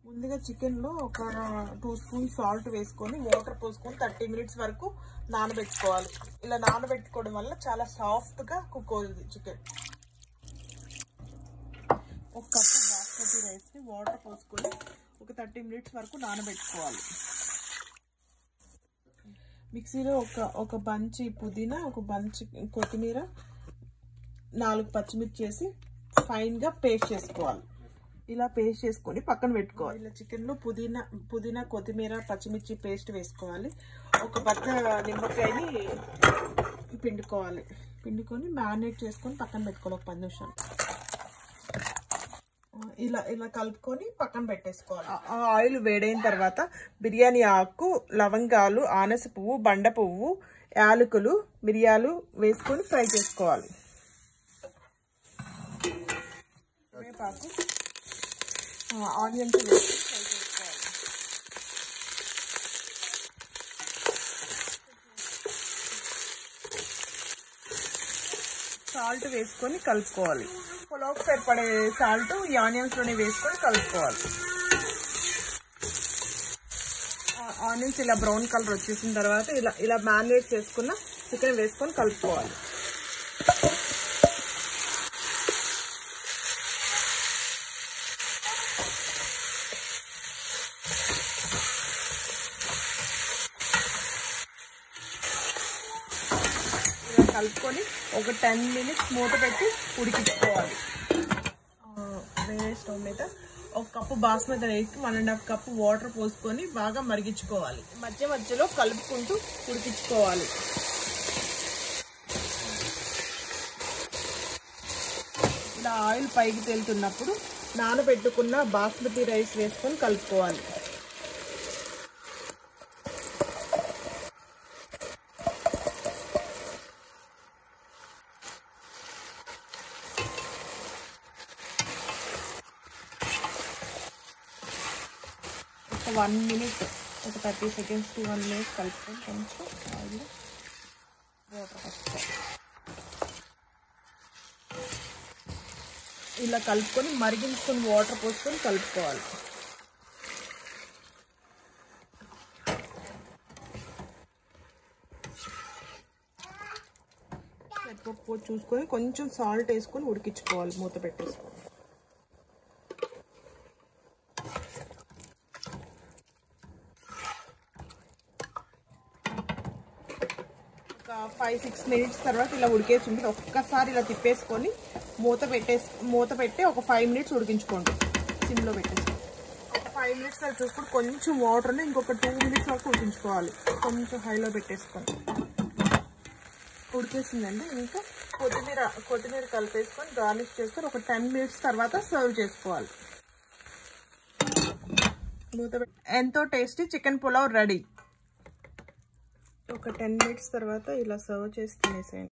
ముందుగా చికెన్లో ఒక టూ స్పూన్ సాల్ట్ వేసుకొని వాటర్ పోసుకొని థర్టీ మినిట్స్ వరకు నానబెట్టుకోవాలి ఇలా నానబెట్టుకోవడం వల్ల చాలా సాఫ్ట్గా కుక్ అవుతుంది చికెన్ ఒక కప్పు బాస్మతి రైస్ని వాటర్ పోసుకొని ఒక థర్టీ మినిట్స్ వరకు నానబెట్టుకోవాలి మిక్సీలో ఒక ఒక బంచి పుదీనా ఒక బంచి కొత్తిమీర నాలుగు పచ్చిమిర్చి వేసి ఫైన్గా పేస్ట్ చేసుకోవాలి ఇలా పేస్ట్ చేసుకొని పక్కన పెట్టుకోవాలి ఇలా చికెన్లో పుదీనా పుదీనా కొత్తిమీర పచ్చిమిర్చి పేస్ట్ వేసుకోవాలి ఒక బద్ద నిమ్మకాయని పిండుకోవాలి పిండుకొని మ్యారినేట్ చేసుకొని పక్కన పెట్టుకోవాలి ఒక పది నిమిషాలు ఇలా ఇలా కలుపుకొని పక్కన పెట్టేసుకోవాలి ఆ- ఆ ఆయిల్ వేడైన తర్వాత బిర్యానీ ఆకు లవంగాలు ఆనస పువ్వు బండ పువ్వు యాలకులు మిరియాలు వేసుకొని ఫ్రై చేసుకోవాలి వేపాకు ఆనియన్స్ వేసి ఫ్రై చేసుకోవాలి సాల్ట్ వేసుకొని కలుపుకోవాలి పులావ్కి సరిపడే సాల్ట్ ఈ ఆనియన్స్లోనే వేసుకొని కలుపుకోవాలి ఆ- ఆనియన్స్ ఇలా బ్రౌన్ కలర్ వచ్చేసిన తర్వాత ఇలా ఇలా మ్యారినేట్ చేసుకున్న చికెన్ వేసుకొని కలుపుకోవాలి ఇలా కలుపుకొని ఒక టెన్ మినిట్స్ మూత పెట్టి ఉడికించుకోవాలి ఆ, వేరే స్టవ్ మీద ఒక కప్పు బాస్మతి రైస్కి one and half cup water పోసుకొని బాగా మరిగించుకోవాలి మధ్య మధ్యలో కలుపుకుంటూ ఉడికించుకోవాలి ఇలా ఆయిల్ పైకి తేలుతున్నప్పుడు నానబెట్టుకున్న బాస్మతి రైస్ వేసుకొని కలుపుకోవాలి ఒక వన్ మినిట్ ఒక thirty seconds to one minute కలుపుకొని కొంచెం ఆయిల్ వాటర్ పోసుకోవాలి ఇలా కలుపుకొని మరిగించుకొని వాటర్ పోసుకొని కలుపుకోవాలి సరిపోకపో చూసుకొని కొంచెం సాల్ట్ వేసుకొని ఉడికించుకోవాలి మూత పెట్టేసుకోవాలి ఒక ఫైవ్ సిక్స్ మినిట్స్ తర్వాత ఇలా ఉడికేసి ఉంటుంది ఒక్కసారి ఇలా తిప్పేసుకొని మూత పెట్టేసి మూత పెట్టి ఒక ఫైవ్ మినిట్స్ ఉడికించుకోండి సిమ్లో పెట్టేసి ఒక ఫైవ్ మినిట్స్ అలా చూసుకొని కొంచెం వాటర్ని ఇంకొక టూ మినిట్స్ వరకు ఉడికించుకోవాలి కొంచెం హైలో పెట్టేసుకొని ఉడికేసిందండి ఇంకా కొత్తిమీర కొత్తిమీర కలిపేసుకొని గార్నిష్ చేసుకొని ఒక టెన్ మినిట్స్ తర్వాత సర్వ్ చేసుకోవాలి మూత పెట్టి- ఎంతో టేస్టీ చికెన్ పులావ్ రెడీ ఒక టెన్ మినిట్స్ తర్వాత ఇలా సర్వ్ చేసి తినేసేయండి